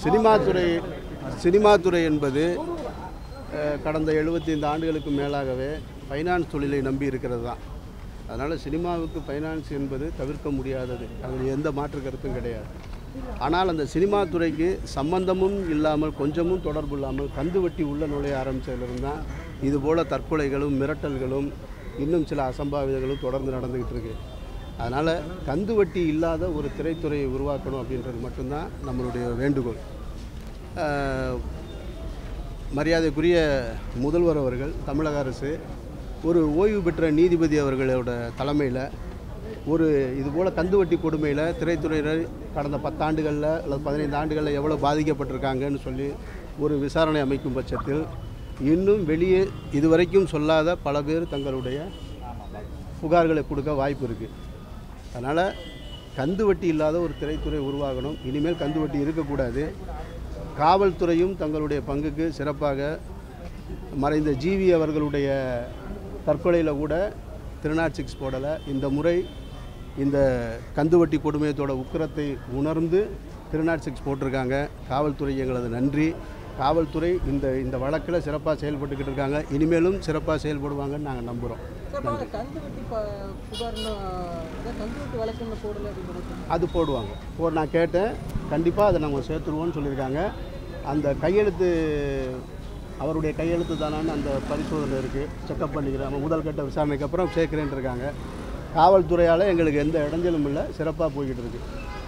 Cinema துறை cinema துறை என்பது அஹ், கடந்த 75 ஆண்டுகளுக்கு மேலாகவே ஃபைனான்ஸ் தொழிலை நம்பி இருக்கிறது தான் அதனால் சினிமாவுக்கு ஃபைனான்ஸ் என்பது தவிர்க்க முடியாதது அதில் எந்த மாற்று கருத்தும் கிடையாது ஆனால் அந்த சினிமா துறைக்கு சம்பந்தமும் இல்லாமல் கொஞ்சமும் தொடர்பு இல்லாமல் கந்து வட்டி உள்ள நுழைய ஆரம்பித்ததுலேருந்து தான் இதுபோல் தற்கொலைகளும் மிரட்டல்களும் இன்னும் சில அசம்பாவிதங்களும் தொடர்ந்து நடந்துக்கிட்டு இருக்கு அதனால் கந்து வட்டி இல்லாத ஒரு திரைத்துறையை உருவாக்கணும் அப்படின்றது மட்டும்தான் நம்மளுடைய வேண்டுகோள் அஹ், மரியாதைக்குரிய முதல்வர் அவர்கள் தமிழக அரசு ஒரு ஓய்வு பெற்ற நீதிபதி அவர்களோட தலைமையில் ஒரு இதுபோல் கந்துவட்டி கொடுமையில் திரைத்துறையினர் கடந்த பத்தாண்டுகளில் அல்லது பதினைந்து ஆண்டுகளில் எவ்வளோ பாதிக்கப்பட்டிருக்காங்கன்னு சொல்லி ஒரு விசாரணை அமைக்கும் பட்சத்தில் இன்னும் வெளியே இதுவரைக்கும் சொல்லாத பல பேர் தங்களுடைய புகார்களை கொடுக்க வாய்ப்பு இருக்குது அதனால் கந்து வட்டி இல்லாத ஒரு திரைத்துறை உருவாகணும் இனிமேல் கந்து வட்டி இருக்கக்கூடாது காவல்துறையும் தங்களுடைய பங்குக்கு சிறப்பாக மறைந்த ஜிவி அவர்களுடைய தற்கொலையில் கூட திருநாட் சிக்ஸ் போடலை இந்த முறை இந்த கந்துவட்டி கொடுமையத்தோட உக்கிரத்தை உணர்ந்து திருநாட் சிக்ஸ் போட்டிருக்காங்க காவல்துறை எங்களது நன்றி காவல்துறை இந்த இந்த வழக்கில் சிறப்பாக செயல்பட்டுக்கிட்டு இருக்காங்க இனிமேலும் சிறப்பாக செயல்படுவாங்கன்னு நாங்கள் நம்புகிறோம் சார் இப்போ கந்து வெட்டி ப புகார்னு அதான் கந்து வெட்டி வழக்குன்னு போடல அப்படின்னு சொல்லி அது போடுவாங்க போ நான் கேட்டேன் கண்டிப்பாக அதை நம்ம சேர்த்துருவோம்னு சொல்லியிருக்காங்க அந்த கையெழுத்து அவருடைய கையெழுத்து தானான்னு அந்த பரிசோதனை இருக்குது செக்கப் பண்ணிக்கிறேன் முதல் கட்ட விசாரணைக்கு அப்புறம் சேர்க்கிறேன்னு இருக்காங்க காவல்துறையால் எங்களுக்கு எந்த இடைஞ்சலும் இல்லை சிறப்பாக போய்கிட்டு இருக்கு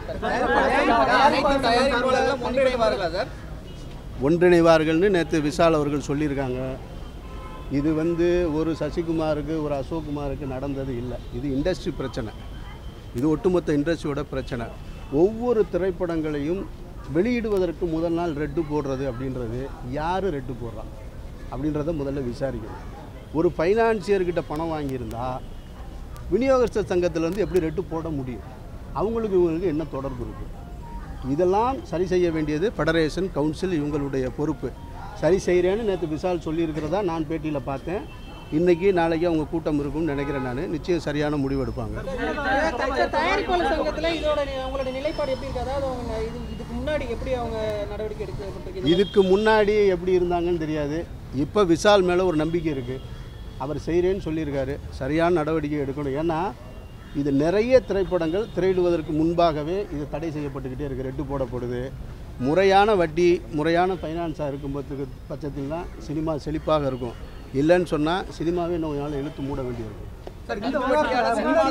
அனைத்து தயாரிப்பாளர்களும் ஒன்றிணைவார்களா சார் ஒன்றிணைவார்கள்னு நேற்று விஷால் அவர்கள் சொல்லியிருக்காங்க இது வந்து ஒரு சசிகுமாருக்கு ஒரு அசோக்குமாருக்கு நடந்தது இல்லை இது இண்டஸ்ட்ரி பிரச்சனை இது ஒட்டுமொத்த இண்டஸ்ட்ரியோட பிரச்சனை ஒவ்வொரு திரைப்படங்களையும் வெளியிடுவதற்கு முதல் நாள் ரெட்டு போடுறது அப்படின்றது யார் ரெட்டு போடுறா அப்படின்றத முதல்ல விசாரிக்கணும் ஒரு ஃபைனான்சியர்கிட்ட பணம் வாங்கியிருந்தா விநியோகஸ்தர் சங்கத்தில் வந்து எப்படி ரெட்டு போட முடியும் அவங்களுக்கு இவங்களுக்கு என்ன தொடர்பு இருக்குது இதெல்லாம் சரி செய்ய வேண்டியது ஃபெடரேஷன் கவுன்சில் இவங்களுடைய பொறுப்பு சரி செய்கிறேன்னு நேற்று விஷால் சொல்லியிருக்கிறதா நான் பேட்டியில் பார்த்தேன் இன்றைக்கி நாளைக்கு அவங்க கூட்டம் இருக்கும்னு நினைக்கிறேன் நான் நிச்சயம் சரியான முடிவு எடுப்பாங்க சார், தயாரிப்பாளர் சங்கத்தில் இதோட நி- அவங்களோட நிலைப்பாடு எப்படி இருக்கு அதாவது அவங்க இது இதுக்கு முன்னாடி எப்படி அவங்க நடவடிக்கை எடுக்கப்பட்டிருக்கு இதுக்கு முன்னாடி எப்படி இருந்தாங்கன்னு தெரியாது இப்போ விஷால் மேலே ஒரு நம்பிக்கை இருக்குது அவர் செய்கிறேன்னு சொல்லியிருக்காரு சரியான நடவடிக்கை எடுக்கணும் ஏன்னா இது நிறைய திரைப்படங்கள் திரையிடுவதற்கு முன்பாகவே இது தடை செய்யப்பட்டுக்கிட்டே இருக்குது ரெட்டு போடப்படுது முறையான வட்டி முறையான ஃபைனான்ஸாக இருக்கும் பட்சத்துக்கு பட்சத்தில் தான் சினிமா செழிப்பாக இருக்கும் இல்லைன்னு சொன்னால் சினிமாவே இன்னும் கொஞ்ச நாள் இழுத்து மூட வேண்டியிருக்கும் சார் இந்த வட்டியால சினிமா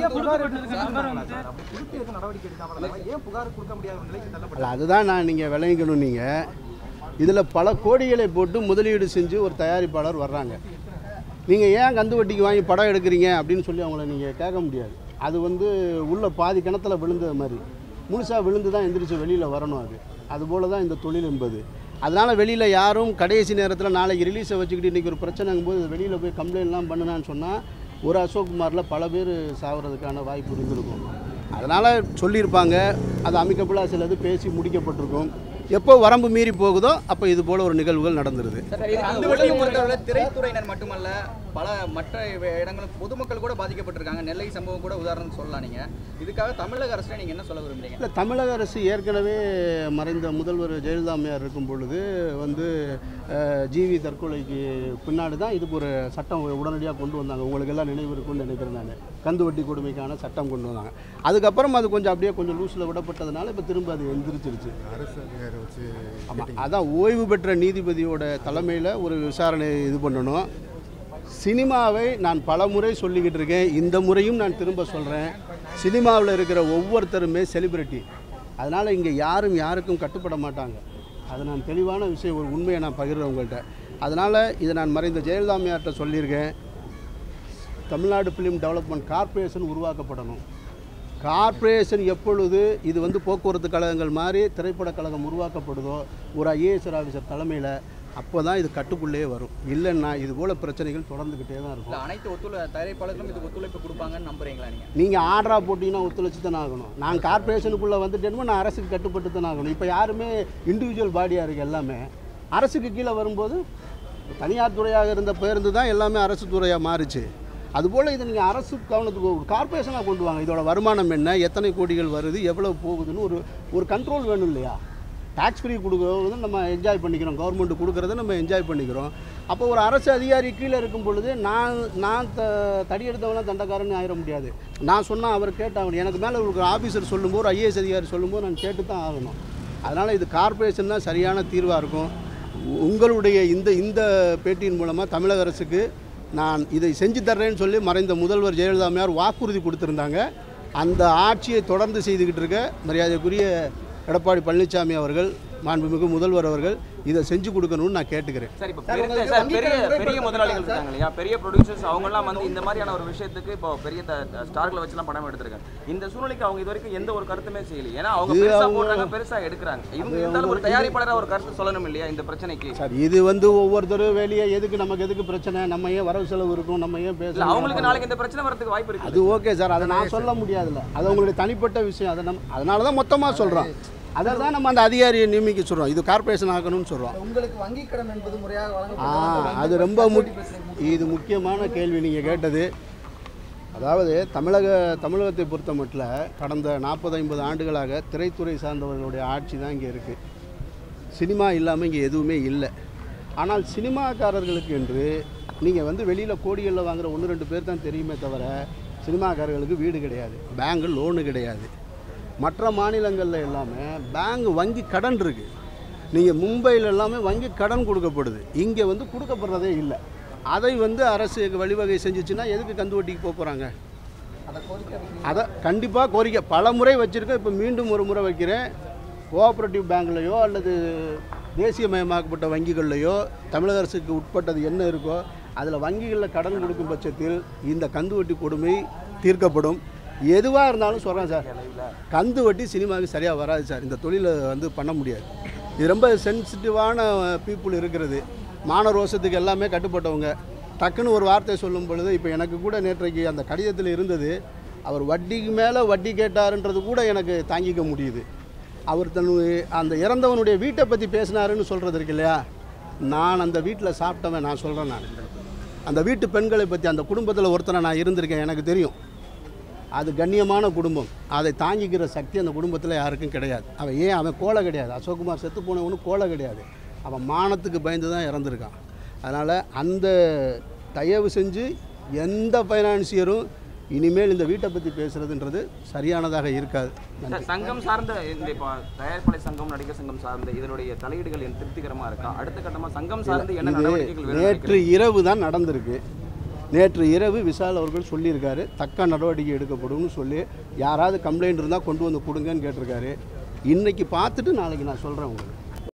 அல்ல அதுதான் நான் நீங்கள் விளங்கிக்கணும் நீங்கள் இதில் பல கோடிகளை போட்டு முதலீடு செஞ்சு ஒரு தயாரிப்பாளர் வர்றாங்க நீங்கள் ஏன் கந்து வட்டிக்கு வாங்கி படம் எடுக்கிறீங்க அப்படின்னு சொல்லி அவங்கள நீங்கள் கேட்க முடியாது அது வந்து உள்ள பாதி கிணத்துல விழுந்தது மாதிரி முழுசாக விழுந்து தான் எந்திரிச்சு வெளியில் வரணும் அது அதுபோல தான் இந்த தொழில் என்பது அதனால் வெளியில் யாரும் கடைசி நேரத்தில் நாளைக்கு ரிலீஸை வச்சுக்கிட்டு இன்றைக்கி ஒரு பிரச்சனைங்கும் போது வெளியில் போய் கம்ப்ளைண்ட்லாம் பண்ணுனான்னு சொன்னால் ஒரு அசோக்குமாரில் பல பேர் சாவறதுக்கான வாய்ப்பு இருந்திருக்கும் அதனால் சொல்லியிருப்பாங்க அது அமைக்கப்படாத சிலது பேசி முடிக்கப்பட்டிருக்கும் எப்போ வரம்பு மீறி போகுதோ அப்போ இது போல் ஒரு நிகழ்வுகள் நடந்துருது அந்த வட்டியை பொறுத்தவரை திரைத்துறையினர் மட்டுமல்ல பல மற்ற இவ- இடங்களும் பொதுமக்கள் கூட பாதிக்கப்பட்டிருக்காங்க நெல்லை சம்பவம் கூட உதாரணம் சொல்லலாம் நீங்க இதுக்காக தமிழக அரசு நீங்க என்ன சொல்ல விரும்புறீங்க இல்லை தமிழக அரசு ஏற்கனவே மறைந்த முதல்வர் ஜெயலலிதா அம்மையார் இருக்கும் பொழுது வந்து அஹ், ஜிவி தற்கொலைக்கு பின்னாடி தான் இதுக்கு ஒரு சட்டம் உடனடியாக கொண்டு வந்தாங்க உங்களுக்கு எல்லாம் நினைவு இருக்கும்னு நினைக்கிறேன் நான் கந்து வட்டி கொடுமைக்கான சட்டம் கொண்டு வந்தாங்க அதுக்கப்புறம் அது கொஞ்சம் அப்படியே கொஞ்சம் லூஸில் விடப்பட்டதுனால இப்போ திரும்ப அது எந்திரிச்சிருச்சு அரசு அதிகாரி வச்சு ஆமாம் அதான் ஓய்வு பெற்ற நீதிபதியோட தலைமையில் ஒரு விசாரணை இது பண்ணணும் சினிமாவை நான் பல முறை சொல்லிக்கிட்டு இருக்கேன் இந்த முறையும் நான் திரும்ப சொல்கிறேன் சினிமாவில் இருக்கிற ஒவ்வொருத்தருமே செலிபிரிட்டி அதனால் இங்கே யாரும் யாருக்கும் கட்டுப்பட மாட்டாங்க அது நான் தெளிவான விஷயம் ஒரு உண்மையை நான் பகிர்றேன் உங்கள்கிட்ட அதனால் இதை நான் மறைந்த ஜெயலலிதா அம்மையார்ட்ட சொல்லியிருக்கேன் தமிழ்நாடு ஃபிலிம் டெவலப்மெண்ட் கார்ப்பரேஷன் உருவாக்கப்படணும் கார்ப்பரேஷன் எப்பொழுது இது வந்து போக்குவரத்து கழகங்கள் மாதிரி திரைப்படக் கழகம் உருவாக்கப்படுதோ ஒரு ஐஏஎஸ் ஆஃபீஸர் தலைமையில் அப்போ தான் இது கட்டுக்குள்ளேயே வரும் இல்லைன்னா இது போல் பிரச்சனைகள் தொடர்ந்துக்கிட்டே தான் இல்ல இருக்கும் அனைத்து ஒத்துழை தயாரிப்பாளர்களும் இதுக்கு ஒத்துழைப்பு கொடுப்பாங்கன்னு நம்புறீங்களா நீங்க நீங்கள் ஆர்டராக போட்டிங்கன்னா ஒத்துழைச்சி தானே ஆகணும் நான் கார்ப்பரேஷனுக்குள்ளே வந்துட்டேனுமோ நான் அரசுக்கு கட்டுப்பட்டு தானே ஆகணும் இப்போ யாருமே இண்டிவிஜுவல் பாடியாக இருக்குது எல்லாமே அரசுக்கு கீழே வரும்போது தனியார் துறையாக இருந்த பேருந்து தான் எல்லாமே அரசு துறையாக மாறுச்சு அதுபோல் இதை நீங்கள் அரசு கவனத்துக்கு ஒரு கார்ப்பரேஷனாக கொண்டு வாங்க இதோட வருமானம் என்ன எத்தனை கோடிகள் வருது எவ்வளோ போகுதுன்னு ஒரு ஒரு கண்ட்ரோல் வேணும் இல்லையா டேக்ஸ் ஃப்ரீ கொடுக்குறது நம்ம என்ஜாய் பண்ணிக்கிறோம் கவர்மெண்ட் கொடுக்குறத நம்ம என்ஜாய் பண்ணிக்கிறோம் அப்போ ஒரு அரசு அதிகாரி கீழே இருக்கும் பொழுது நான் நான் த தடி எடுத்தவனா தண்டக்காரன்னு ஆயிட முடியாது நான் சொன்னால் அவர் கேட்டாகணும் எனக்கு மேலே இருக்கிற ஆஃபீஸர் சொல்லும்போது ஐஏஎஸ் அதிகாரி சொல்லும்போது நான் கேட்டு தான் ஆகணும் அதனால் இது கார்ப்பரேஷன் தான் சரியான தீர்வாக இருக்கும் உங்களுடைய இந்த இந்த பேட்டியின் மூலமாக தமிழக அரசுக்கு நான் இதை செஞ்சு தர்றேன்னு சொல்லி மறைந்த முதல்வர் ஜெயலலிதா அம்மையார் வாக்குறுதி கொடுத்துருந்தாங்க அந்த ஆட்சியை தொடர்ந்து செய்துக்கிட்டு இருக்க மரியாதைக்குரிய எடப்பாடி பழனிசாமி அவர்கள் மாண்புமிகு முதல்வர் அவர்கள் இதை செஞ்சு கொடுக்கணும்னு நான் கேட்டுக்கிறேன் சார் இப்போ சார், பெரிய உங்களுக்கு சார் வங்கி பெரிய கடன் பெரிய முறைப்படுத்தலாம் முதலாளிகள் சார். இருக்காங்க இல்லையா பெரிய ப்ரொடியூசர்ஸ் அவங்கெல்லாம் வந்து இந்த மாதிரியான ஒரு விஷயத்துக்கு இப்போ பெரிய த- ஸ்டார்களை வச்சுலாம் படம் எடுத்திருக்காங்க இந்த சூழ்நிலைக்கு அவங்க இது வரைக்கும் எந்த ஒரு கருத்துமே செய்யல ஏன்னா அவங்க இது பெருசா அவங்க- போடுறாங்க பெருசா எடுக்கிறாங்க இவங்க இருந்தாலும் ஒரு தயாரிப்பாளராக ஒரு கருத்து சொல்லணும் இல்லையா இந்த பிரச்சனைக்கு சார் இது வந்து ஒவ்வொருத்தரும் வெளியே எதுக்கு நமக்கு எதுக்கு பிரச்சனை நம்ம ஏன் வரவு செலவு இருக்கும் நம்ம ஏன் இல்ல பேசணும் அவங்களுக்கு நாளைக்கு இந்த பிரச்சனை வரதுக்கு வாய்ப்பு இருக்கு அது ஓகே சார் அதை நான் சொல்ல முடியாதுல்ல அது உங்களுடைய தனிப்பட்ட விஷயம் அதை நம்ம அதனால தான் மொத்தமாக சொல்கிறோம் அதை தான் நம்ம அந்த அதிகாரியை நியமிக்க சொல்கிறோம் இது கார்ப்பரேஷன் ஆக்கணும்னு சொல்கிறோம் உங்களுக்கு வங்கி கடன் என்பது முறையாக ஆ வழங்கப்பட்டதா? அது ரொம்ப முக் இது முக்கியமான கேள்வி நீங்கள் கேட்டது அதாவது தமிழக தமிழகத்தை பொறுத்த மட்டும் கடந்த நாற்பது ஐம்பது ஆண்டுகளாக திரைத்துறை சார்ந்தவர்களுடைய ஆட்சி தான் இங்கே இருக்குது சினிமா இல்லாமல் இங்கே எதுவுமே இல்லை ஆனால் சினிமாக்காரர்களுக்கு என்று நீங்கள் வந்து வெளியில் கோடிகளில் வாங்குற ஒன்று ரெண்டு பேர் தான் தெரியுமே தவிர சினிமாக்காரர்களுக்கு வீடு கிடையாது பேங்கு லோனு கிடையாது மற்ற மாநிலங்களில் எல்லாமே பேங்க் வங்கி கடன் இருக்குது நீங்கள் மும்பையில் எல்லாமே வங்கி கடன் கொடுக்கப்படுது இங்கே வந்து கொடுக்கப்படுறதே இல்லை அதை வந்து அரசு வழிவகை செஞ்சுச்சுன்னா எதுக்கு கந்து வட்டிக்கு போக போகிறாங்க அதை கோரிக்கை வைக்கிறீங்க. அதை கண்டிப்பாக கோரிக்கை பல முறை வச்சுருக்கேன் இப்போ மீண்டும் ஒரு முறை வைக்கிறேன் கோஆப்ரேட்டிவ் பேங்க்லையோ அல்லது தேசியமயமாக்கப்பட்ட வங்கிகள்லையோ தமிழக அரசுக்கு உட்பட்டது என்ன இருக்கோ அதில் வங்கிகளில் கடன் கொடுக்கும் பட்சத்தில் இந்த கந்து வட்டி கொடுமை தீர்க்கப்படும் எதுவாக இருந்தாலும் சொல்கிறேன் சார் கந்து வட்டி சினிமாவுக்கு சரியாக வராது சார் இந்த தொழிலை வந்து பண்ண முடியாது இது ரொம்ப சென்சிட்டிவான பீப்புள் இருக்கிறது மான ரோசத்துக்கு எல்லாமே கட்டுப்பட்டவங்க டக்குன்னு ஒரு வார்த்தை சொல்லும் பொழுது இப்போ எனக்கு கூட நேற்றைக்கு அந்த கடிதத்தில் இருந்தது அவர் வட்டிக்கு மேலே வட்டி கேட்டாருன்றது கூட எனக்கு தாங்கிக்க முடியுது அவர் தன் அந்த இறந்தவனுடைய வீட்டை பற்றி பேசினாருன்னு சொல்கிறது இருக்கு இல்லையா நான் அந்த வீட்டில் சாப்பிட்டவன் நான் சொல்கிறேன் நான் அந்த வீட்டு பெண்களை பற்றி அந்த குடும்பத்தில் ஒருத்தனை நான் இருந்திருக்கேன் எனக்கு தெரியும் அது கண்ணியமான குடும்பம் அதை தாங்கிக்கிற சக்தி அந்த குடும்பத்தில் யாருக்கும் கிடையாது அவன் ஏன் அவன் கோலை கிடையாது அசோக்குமார் செத்து போனவனும் கோலை கிடையாது அவன் மானத்துக்கு பயந்து தான் இறந்துருக்கான் அதனால் அந்த தயவு செஞ்சு எந்த ஃபைனான்சியரும் இனிமேல் இந்த வீட்டை பற்றி பேசுகிறதுன்றது சரியானதாக இருக்காது நன்றி சார், சங்கம் சார்ந்த இந்த இப்போ தயாரிப்பாளர் சங்கம் நடிகர் சங்கம் சார்ந்த இதனுடைய தலையீடுகள் என் திருப்திகரமா இருக்கா அடுத்த கட்டமா சங்கம் சார்ந்து என்ன இது நடவடிக்கைகள் வேணும் நேற்று இரவு தான் நடந்திருக்கு நேற்று இரவு விஷால் அவர்கள் சொல்லியிருக்காரு தக்க நடவடிக்கை எடுக்கப்படும்னு சொல்லி யாராவது கம்ப்ளைண்ட் இருந்தால் கொண்டு வந்து கொடுங்கன்னு கேட்டிருக்காரு இன்னைக்கு பார்த்துட்டு நாளைக்கு நான் சொல்கிறேன் உங்களுக்கு